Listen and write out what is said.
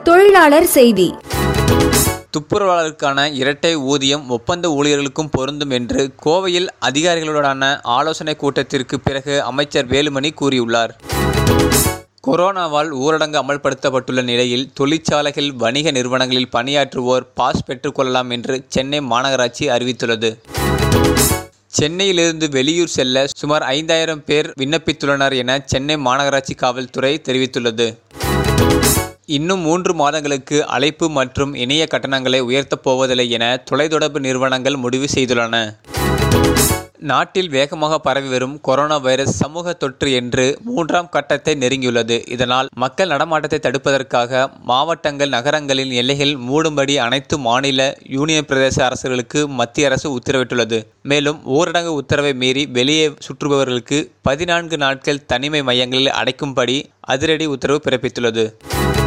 தொழிலாளர் செய்தி துப்புரவாளருக்கான இரட்டை ஊதியம் ஒப்பந்த ஊழியர்களுக்கும் பொருந்தும் என்று கோவையில் அதிகாரிகளுடனான ஆலோசனை கூட்டத்திற்கு பிறகு அமைச்சர் வேலுமணி கூறியுள்ளார் கொரோனாவால் ஊரடங்கு அமல்படுத்தப்பட்டுள்ள நிலையில் தொழிற்சாலைகள் வணிக நிறுவனங்களில் பணியாற்றுவோர் பாஸ் பெற்றுக்கொள்ளலாம் என்று சென்னை மாநகராட்சி அறிவித்துள்ளது சென்னையிலிருந்து வெளியூர் செல்ல சுமார் ஐந்தாயிரம் பேர் விண்ணப்பித்துள்ளனர் என சென்னை மாநகராட்சி காவல்துறை தெரிவித்துள்ளது இன்னும் மூன்று மாதங்களுக்கு அழைப்பு மற்றும் இணைய கட்டணங்களை உயர்த்தப் போவதில்லை என தொலைத்தொடர்பு நிறுவனங்கள் முடிவு செய்துள்ளன நாட்டில் வேகமாக பரவி வரும் கொரோனா வைரஸ் சமூக தொற்று என்று மூன்றாம் கட்டத்தை நெருங்கியுள்ளது இதனால் மக்கள் நடமாட்டத்தை தடுப்பதற்காக மாவட்டங்கள் நகரங்களின் எல்லைகள் மூடும்படி அனைத்து மாநில யூனியன் பிரதேச அரசுகளுக்கு மத்திய அரசு உத்தரவிட்டுள்ளது மேலும் ஊரடங்கு உத்தரவை மீறி வெளியே சுற்றுபவர்களுக்கு பதினான்கு நாட்கள் தனிமை மையங்களில் அடைக்கும்படி அதிரடி உத்தரவு பிறப்பித்துள்ளது